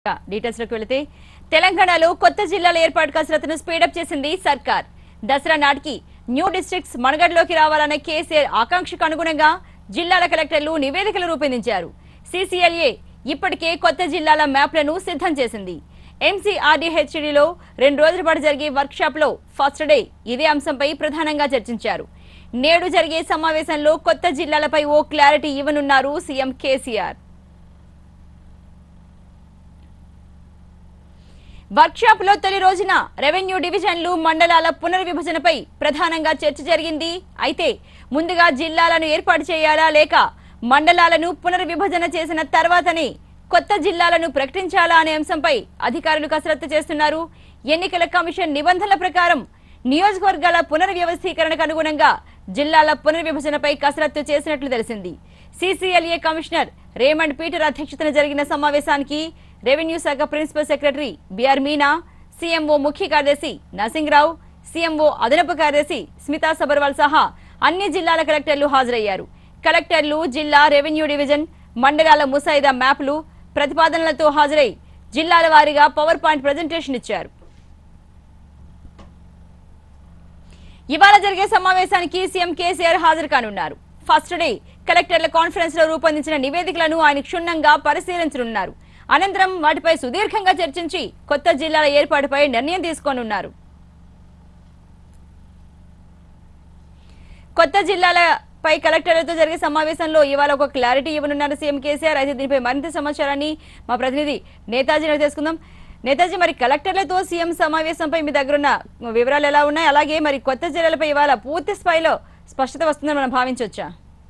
details లోకి వెళితే తెలంగాణలో కొత్త జిల్లాల ఏర్పాటు కసరత్తును స్పీడప్ చేసింది సర్కార్ దసరా నాటికి న్యూ డిస్ట్రిక్ట్స్ మనగడలోకి రావాలన్న కేసీఆర్ ఆకాంక్షకు అనుగుణంగా జిల్లాల కలెక్టర్లు నివేదికలు రూపొందించారు సీసీఎల్ఏ ఇప్పటికే కొత్త జిల్లాల మ్యాప్లను సిద్ధం చేసింది ఎంసీఆర్డీహెచ్డీలో రెండు రోజుల పాటు జరిగే వర్క్ షాప్ లో ఫస్ట్ డే ఇదే అంశంపై ప్రధానంగా చర్చించారు నేడు జరిగే సమావేశంలో కొత్త జిల్లాలపై ఓ క్లారిటీ ఇవ్వనున్నారు సీఎం కేసీఆర్ వర్క్షాప్ లో తొలి రోజున రెవెన్యూ డివిజన్లు మండలాల పునర్విభజనపై ప్రధానంగా చర్చ జరిగింది అయితే ముందుగా జిల్లాలను ఏర్పాటు చేయాలా లేక మండలాలను పునర్విభజన చేసిన తర్వాతనే కొత్త జిల్లాలను ప్రకటించాలా అనే అంశంపై అధికారులు కసరత్తు చేస్తున్నారు ఎన్నికల కమిషన్ నిబంధనల ప్రకారం నియోజకవర్గాల పునర్వ్యవస్థీకరణకు అనుగుణంగా జిల్లాల పునర్విభజనపై కసరత్తు చేసినట్లు తెలిసింది సీసీఎల్ఏ కమిషనర్ రేమండ్ పీటర్ అధ్యక్షతన జరిగిన సమావేశానికి రెవెన్యూ శాఖ principal secretary BR Meena CMO ముఖ్య కార్యదర్శి నరసింహరావు సీఎంఓ అదనపు కార్యదర్శి స్మితా సబర్వాల్ సహా అన్ని జిల్లాల కలెక్టర్లు హాజరయ్యారు కలెక్టర్లు జిల్లా రెవెన్యూ డివిజన్ మండలాల ముసాయిదా మ్యాప్లు ప్రతిపాదనలతో హాజరై జిల్లాల వారీగా పవర్ పాయింట్ ప్రజెంటేషన్ ఇచ్చారు ఇవాళ జరిగే సమావేశానికి సీఎం కేసీఆర్ హాజరు కానున్నారు ఫస్ట్ డే కలెక్టర్ల కాన్ఫరెన్స్ లో రూపొందించిన నివేదికలను ఆయన క్షుణ్ణంగా పరిశీలించనున్నారు అనంతరం వాటిపై సుదీర్ఘంగా చర్చించి కొత్త జిల్లాల ఏర్పాటుపై నిర్ణయం తీసుకోనున్నారు కొత్త జిల్లాలపై కలెక్టర్లతో జరిగే సమావేశంలో ఇవాళ ఒక క్లారిటీ ఇవ్వనున్నారు సీఎం కేసీఆర్ అయితే దీనిపై మరింత సమాచారాన్ని మా ప్రతినిధి నేతాజీ అడిగి తెలుసుకుందాం నేతాజీ మరి కలెక్టర్లతో సీఎం సమావేశంపై మీ దగ్గరున్న వివరాలు ఎలా ఉన్నాయి అలాగే మరి కొత్త జిల్లాలపై ఇవాళ పూర్తి స్థాయిలో స్పష్టత వస్తుందని మనం భావించవచ్చా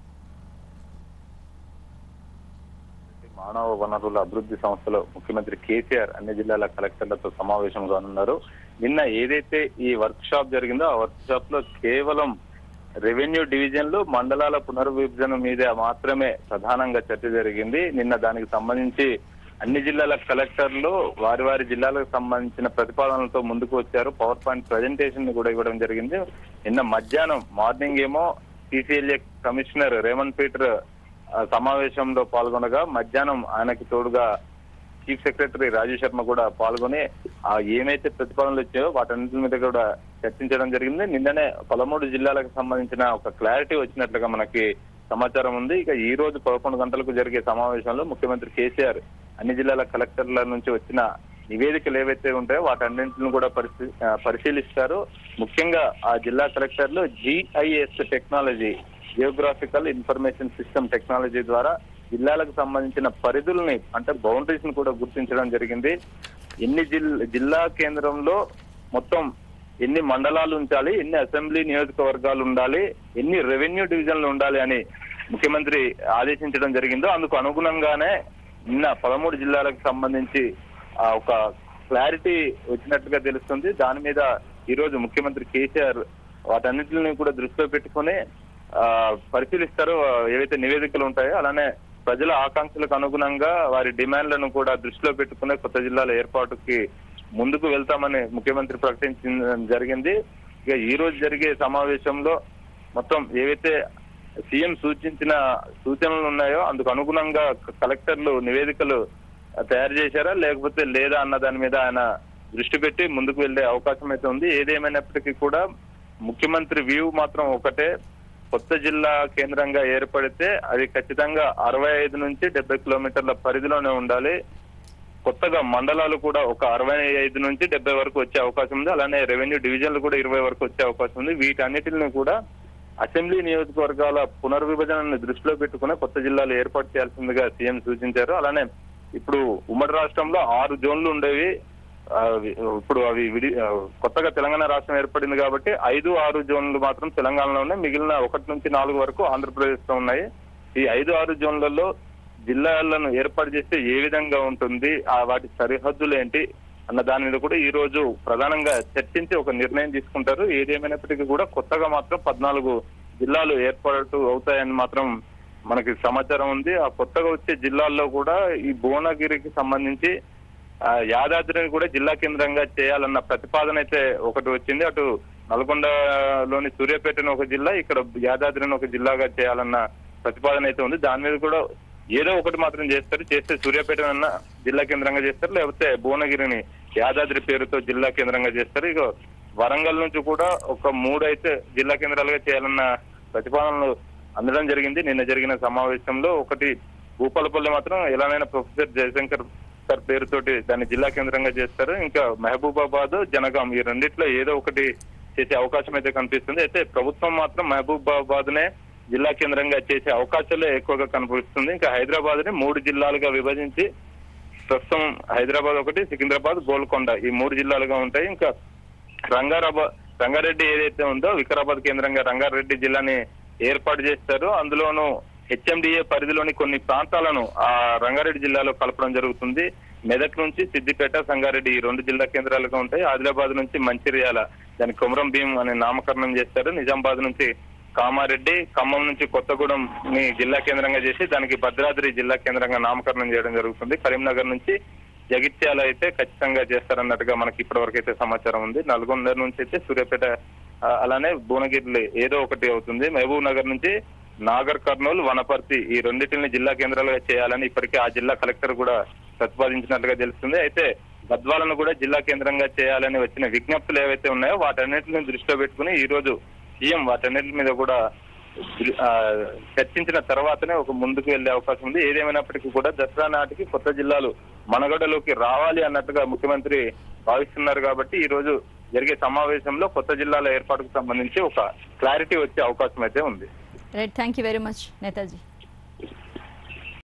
మానవ వనరుల అభివృద్ధి సంస్థలో ముఖ్యమంత్రి కేసీఆర్ అన్ని జిల్లాల కలెక్టర్లతో సమావేశం కానున్నారు నిన్న ఏదైతే ఈ వర్క్ షాప్ జరిగిందో ఆ వర్క్ షాప్ లో కేవలం రెవెన్యూ డివిజన్లు మండలాల పునర్విభజన మీద మాత్రమే ప్రధానంగా చర్చ జరిగింది నిన్న దానికి సంబంధించి అన్ని జిల్లాల కలెక్టర్లు వారి వారి జిల్లాలకు సంబంధించిన ప్రతిపాదనలతో ముందుకు వచ్చారు పవర్ పాయింట్ ప్రజెంటేషన్ ని కూడా ఇవ్వడం జరిగింది నిన్న మధ్యాహ్నం మార్నింగ్ ఏమో సిసిఎల్ఏ కమిషనర్ రేవంత్ పీటర్ ఆ, సమావేశంలో పాల్గొనగా మధ్యాహ్నం ఆయనకి తోడుగా చీఫ్ సెక్రటరీ రాజీవ్ శర్మ కూడా పాల్గొని ఆ ఏమైతే ప్రతిపాదనలు వచ్చాయో వాటన్నిటి మీద కూడా చర్చించడం జరిగింది నిన్ననే పదమూడు జిల్లాలకు సంబంధించిన ఒక క్లారిటీ వచ్చినట్లుగా మనకి సమాచారం ఉంది ఇక ఈ రోజు పదకొండు గంటలకు జరిగే సమావేశంలో ముఖ్యమంత్రి కేసీఆర్ అన్ని జిల్లాల కలెక్టర్ల నుంచి వచ్చిన నివేదికలు ఏవైతే ఉంటాయో వాటన్నింటిని కూడా పరిశీ- ఆ, పరిశీలిస్తారు ముఖ్యంగా ఆ జిల్లా కలెక్టర్లు GIS technology geographical information system technology ద్వారా జిల్లాలకు సంబంధించిన పరిధుల్ని అంటే బౌండరీస్ ని కూడా గుర్తించడం జరిగింది ఎన్ని జిల్- జిల్లా కేంద్రంలో మొత్తం ఎన్ని మండలాలు ఉంచాలి ఎన్ని అసెంబ్లీ నియోజకవర్గాలు ఉండాలి ఎన్ని రెవెన్యూ డివిజన్లు ఉండాలి అని ముఖ్యమంత్రి ఆదేశించడం జరిగిందో అందుకు అనుగుణంగానే నిన్న పదమూడు జిల్లాలకు సంబంధించి ఆ, ఒక క్లారిటీ వచ్చినట్టుగా తెలుస్తుంది దాని మీద ఈ రోజు ముఖ్యమంత్రి కేసీఆర్ వాటన్నిటిని కూడా దృష్టిలో పెట్టుకుని ఆ, పరిశీలిస్తారు ఆ, ఏవైతే నివేదికలు ఉంటాయో అలానే ప్రజల ఆకాంక్షలకు అనుగుణంగా వారి డిమాండ్లను కూడా దృష్టిలో పెట్టుకునే కొత్త జిల్లాల ఏర్పాటుకి ముందుకు వెళ్తామని ముఖ్యమంత్రి ప్రకటించడం జరిగింది ఇక ఈ రోజు జరిగే సమావేశంలో మొత్తం ఏవైతే సీఎం సూచించిన సూచనలు ఉన్నాయో అందుకు అనుగుణంగా కలెక్టర్లు నివేదికలు తయారు చేశారా లేకపోతే లేదా అన్న దాని మీద ఆయన దృష్టి పెట్టి ముందుకు వెళ్లే అవకాశం అయితే ఉంది ఏదేమైనప్పటికీ కూడా ముఖ్యమంత్రి వ్యూ మాత్రం ఒకటే కొత్త జిల్లా కేంద్రంగా ఏర్పడితే అది ఖచ్చితంగా అరవై ఐదు నుంచి డెబ్బై కిలోమీటర్ల పరిధిలోనే ఉండాలి కొత్తగా మండలాలు కూడా ఒక అరవై ఐదు నుంచి డెబ్బై వరకు వచ్చే అవకాశం ఉంది అలానే రెవెన్యూ డివిజన్లు కూడా ఇరవై వరకు వచ్చే అవకాశం ఉంది వీటన్నిటిని కూడా అసెంబ్లీ నియోజకవర్గాల పునర్విభజనను దృష్టిలో పెట్టుకుని కొత్త జిల్లాలు ఏర్పాటు చేయాల్సిందిగా సీఎం సూచించారు అలానే ఇప్పుడు ఉమ్మడి రాష్ట్రంలో ఆరు జోన్లు ఉండేవి ఆ, వి- ఇప్పుడు అవి విడి ఆ, కొత్తగా తెలంగాణ రాష్ట్రం ఏర్పడింది కాబట్టి ఐదు ఆరు జోన్లు మాత్రం తెలంగాణలో ఉన్నాయి మిగిలిన ఒకటి నుంచి నాలుగు వరకు ఆంధ్రప్రదేశ్ లో ఉన్నాయి ఈ ఐదు ఆరు జోన్లలో జిల్లాలను ఏర్పాటు చేస్తే ఏ విధంగా ఉంటుంది ఆ వాటి సరిహద్దులు ఏంటి అన్న దాని మీద కూడా ఈ రోజు ప్రధానంగా చర్చించి ఒక నిర్ణయం తీసుకుంటారు ఏదేమైనప్పటికీ కూడా కొత్తగా మాత్రం పద్నాలుగు జిల్లాలు ఏర్పాటు అవుతాయని మాత్రం మనకి సమాచారం ఉంది ఆ కొత్తగా వచ్చే జిల్లాల్లో కూడా ఈ భువనగిరికి సంబంధించి ఆ, యాదాద్రిని కూడా జిల్లా కేంద్రంగా చేయాలన్న ప్రతిపాదన అయితే ఒకటి వచ్చింది అటు నల్గొండలోని సూర్యాపేటను ఒక జిల్లా ఇక్కడ యాదాద్రిని ఒక జిల్లాగా చేయాలన్న ప్రతిపాదన అయితే ఉంది దాని మీద కూడా ఏదో ఒకటి మాత్రం చేస్తారు చేస్తే సూర్యాపేట అన్న జిల్లా కేంద్రంగా చేస్తారు లేకపోతే భువనగిరిని యాదాద్రి పేరుతో జిల్లా కేంద్రంగా చేస్తారు ఇక వరంగల్ నుంచి కూడా ఒక మూడు అయితే జిల్లా కేంద్రాలుగా చేయాలన్న ప్రతిపాదనలు అందడం జరిగింది నిన్న జరిగిన సమావేశంలో ఒకటి భూపాలపల్లి మాత్రం ఎలానైనా ప్రొఫెసర్ జయశంకర్ సార్ పేరుతోటి దాన్ని జిల్లా కేంద్రంగా చేస్తారు ఇంకా మహబూబాబాద్ జనగాం ఈ రెండిట్లో ఏదో ఒకటి చేసే అవకాశం అయితే కనిపిస్తుంది అయితే ప్రభుత్వం మాత్రం మహబూబాబాద్ నే జిల్లా కేంద్రంగా చేసే అవకాశాలే ఎక్కువగా కనిపిస్తుంది ఇంకా హైదరాబాద్ ని మూడు జిల్లాలుగా విభజించి ప్రస్తుతం హైదరాబాద్ ఒకటి సికింద్రాబాద్ గోల్కొండ ఈ మూడు జిల్లాలుగా ఉంటాయి ఇంకా రంగారాబాద్ రంగారెడ్డి ఏదైతే ఉందో వికారాబాద్ కేంద్రంగా రంగారెడ్డి జిల్లాని ఏర్పాటు చేస్తారు అందులోనూ హెచ్ఎండిఏ పరిధిలోని కొన్ని ప్రాంతాలను ఆ రంగారెడ్డి జిల్లాలో కలపడం జరుగుతుంది మెదక్ నుంచి సిద్దిపేట సంగారెడ్డి ఈ రెండు జిల్లా కేంద్రాలుగా ఉంటాయి ఆదిలాబాద్ నుంచి మంచిర్యాల దాని కొమరం భీం అనే నామకరణం చేస్తారు నిజామాబాద్ నుంచి కామారెడ్డి ఖమ్మం నుంచి కొత్తగూడెం ని జిల్లా కేంద్రంగా చేసి దానికి భద్రాద్రి జిల్లా కేంద్రంగా నామకరణం చేయడం జరుగుతుంది కరీంనగర్ నుంచి జగిత్యాల అయితే ఖచ్చితంగా చేస్తారన్నట్టుగా మనకి ఇప్పటి వరకు అయితే సమాచారం ఉంది నల్గొండ నుంచి అయితే సూర్యాపేట ఆ, అలానే భువనగిరి ఏదో ఒకటి అవుతుంది మహబూబ్ నగర్ నుంచి నాగర్ కర్నూలు వనపర్తి ఈ రెండింటిని జిల్లా కేంద్రాలుగా చేయాలని ఇప్పటికే ఆ జిల్లా కలెక్టర్ కూడా ప్రతిపాదించినట్లుగా తెలుస్తుంది అయితే గద్వాలను కూడా జిల్లా కేంద్రంగా చేయాలని వచ్చిన విజ్ఞప్తులు ఏవైతే ఉన్నాయో వాటన్నిటిని దృష్టిలో పెట్టుకుని ఈ రోజు సీఎం వాటన్నిటి మీద కూడా ఆ, చర్చించిన తర్వాతనే ఒక ముందుకు వెళ్లే అవకాశం ఉంది ఏదేమైనప్పటికీ కూడా దసరా నాటికి కొత్త జిల్లాలు మనగడలోకి రావాలి అన్నట్టుగా ముఖ్యమంత్రి భావిస్తున్నారు కాబట్టి ఈ రోజు జరిగే సమావేశంలో కొత్త జిల్లాల ఏర్పాటుకు సంబంధించి ఒక క్లారిటీ వచ్చే అవకాశం అయితే ఉంది right thank you very much Netaji